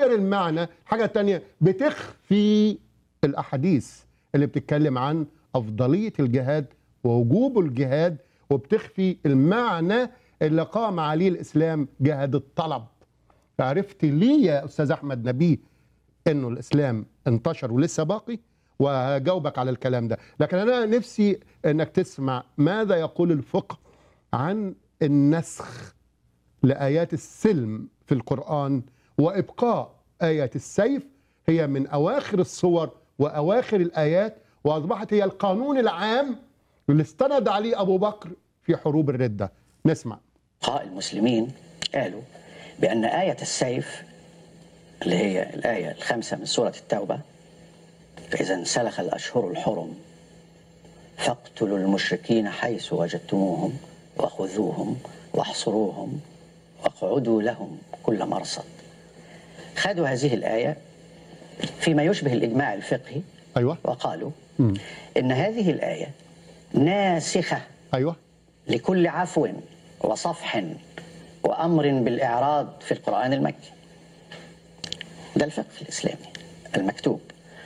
بتغير المعنى حاجة تانية بتخفي الأحاديث اللي بتتكلم عن أفضلية الجهاد ووجوب الجهاد وبتخفي المعنى اللي قام عليه الإسلام جهاد الطلب فعرفت ليه يا أستاذ أحمد نبيه إنه الإسلام انتشر ولسه باقي وهجاوبك على الكلام ده لكن أنا نفسي إنك تسمع ماذا يقول الفقه عن النسخ لآيات السلم في القرآن وإبقاء آية السيف هي من أواخر الصور وأواخر الآيات وأصبحت هي القانون العام اللي استند عليه أبو بكر في حروب الردة نسمع فقهاء المسلمين قالوا بأن آية السيف اللي هي الآية الخامسة من سورة التوبة فإذا انسلخ الأشهر الحرم فاقتلوا المشركين حيث وجدتموهم وخذوهم واحصروهم واقعدوا لهم كل مرصد خدوا هذه الآية فيما يشبه الإجماع الفقهي أيوة وقالوا إن هذه الآية ناسخة أيوة لكل عفو وصفح وامر بالاعراض في القران المكي. ده الفقه الاسلامي المكتوب.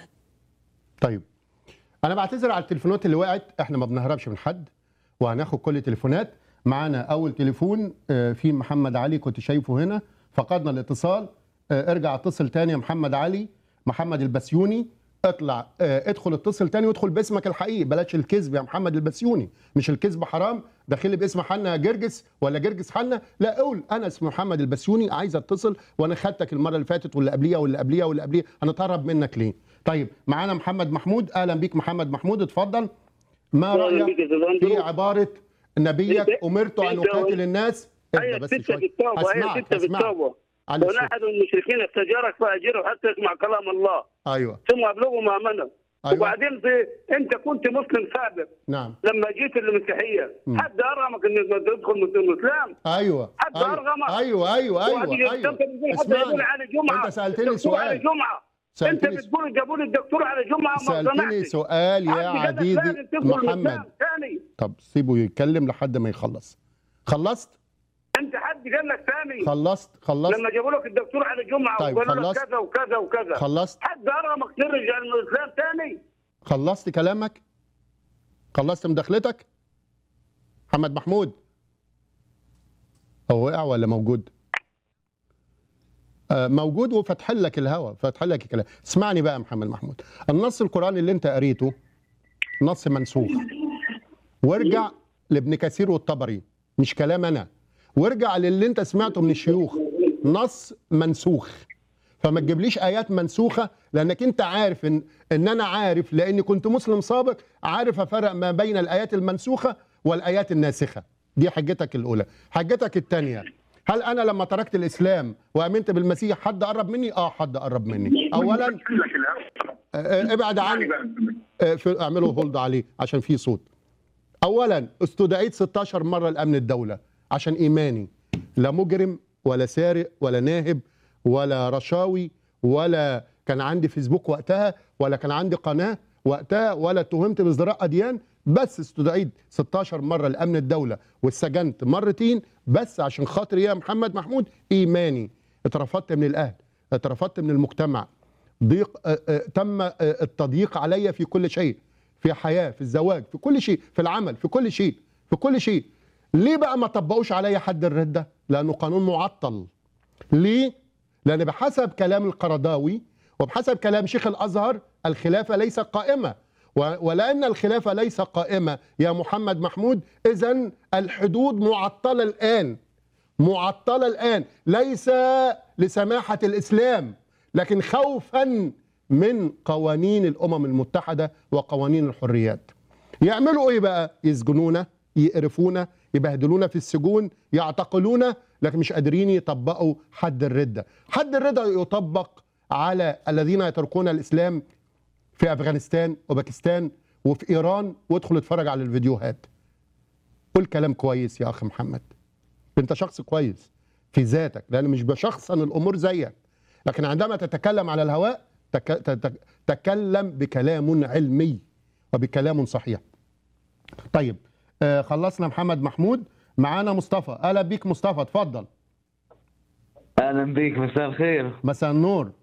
طيب انا بعتذر على التليفونات اللي وقعت احنا ما بنهربش من حد وهناخد كل التليفونات معانا اول تليفون آه، في محمد علي كنت شايفه هنا فقدنا الاتصال آه، ارجع اتصل تاني يا محمد علي محمد البسيوني اطلع آه، ادخل اتصل تاني وادخل باسمك الحقيقي بلاش الكذب يا محمد البسيوني مش الكذب حرام داخل باسم حنا جرجس ولا جرجس حنا لا قول انا اسمي محمد البسيوني عايز اتصل وانا خدتك المره اللي فاتت واللي قبليها واللي قبليها واللي قبليها انا اتهرب منك ليه طيب معانا محمد محمود اهلا بيك محمد محمود اتفضل ما أهلاً رايك بك يا أستاذ في أندرو. عباره نبيك أنت- امرت ان أنت- اقاتل الناس آية اهدى بس ستة شويه في التوبة آية اسمعك ستة في اسمعك التوبة على وإن الصوت. أحد المشركين استجارك فأجره حتى يسمع كلام الله ايوه ثم أبلغه مأمنه أيوة. وبعدين في أنت كنت مسلم سابق نعم لما جيت المسيحية مم. حد أرغمك إنك تدخل الإسلام ايوه حد ايوه أرغمك. ايوه ايوه ايوه وهتيجي ايوه أنت بتقول حتى يقول اسمعني على جمعة انت سالتني دكتور على سؤال جمعة أنت سالتني بتقول جابوا لي الدكتور على جمعة ما سالتني اقتنعتش سؤال يا حد قالك عزيزي لازم تدخل محمد الإسلام ثاني طب سيبه يتكلم لحد ما يخلص خلصت أنت حد قال لك ثاني خلصت خلصت لما جابوا لك الدكتور على جمعة طيب، وقالوا لك خلصت؟ كذا وكذا وكذا خلصت حد أرغمك ترجع الإسلام ثاني خلصت كلامك خلصت مداخلتك محمد محمود هو وقع ولا موجود آه، موجود وفتح لك الهوا فتح لك الكلام اسمعني بقى يا محمد محمود النص القرآني اللي انت قريته نص منسوخ وارجع لابن كثير والطبري مش كلام انا وارجع للي انت سمعته من الشيوخ نص منسوخ فما تجيبليش ايات منسوخه لانك انت عارف ان ان انا عارف لاني كنت مسلم سابق عارف افرق ما بين الايات المنسوخه والايات الناسخه دي حجتك الاولى حجتك الثانيه هل انا لما تركت الاسلام وامنت بالمسيح حد قرب مني اه حد قرب مني اولا آه، آه، ابعد عني آه، في- اعملوا هولد عليه عشان في صوت اولا استدعيت 16 مره لامن الدوله عشان ايماني لا مجرم ولا سارق ولا ناهب ولا رشاوي ولا كان عندي فيسبوك وقتها ولا كان عندي قناه وقتها ولا اتهمت بازدراء اديان بس استدعيت 16 مره لامن الدوله واتسجنت مرتين بس عشان خاطر يا محمد محمود ايماني اترفضت من الاهل اترفضت من المجتمع ضيق آه، آه، تم آه، التضييق علي في كل شيء في حياه في الزواج في كل شيء في العمل في كل شيء في كل شيء ليه بقى ما طبقوش عليا حد الرده لانه قانون معطل ليه لان بحسب كلام القرضاوي وبحسب كلام شيخ الازهر الخلافه ليست قائمه و- ولان الخلافه ليس قائمه يا محمد محمود اذا الحدود معطله الان معطله الان ليس لسماحه الاسلام لكن خوفا من قوانين الامم المتحده وقوانين الحريات يعملوا ايه بقى يسجنونا يقرفونا يبهدلونا في السجون يعتقلونا لكن مش قادرين يطبقوا حد الردة حد الردة يطبق على الذين يتركون الإسلام في أفغانستان وباكستان وفي إيران وادخل اتفرج على الفيديوهات قول كلام كويس يا أخ محمد أنت شخص كويس في ذاتك لأن مش بشخصن الأمور زيك لكن عندما تتكلم على الهواء تك... تت... تكلم بكلام علمي وبكلام صحيح طيب آه خلصنا محمد محمود معانا مصطفى اهلا بيك مصطفى اتفضل اهلا بك مساء الخير مساء النور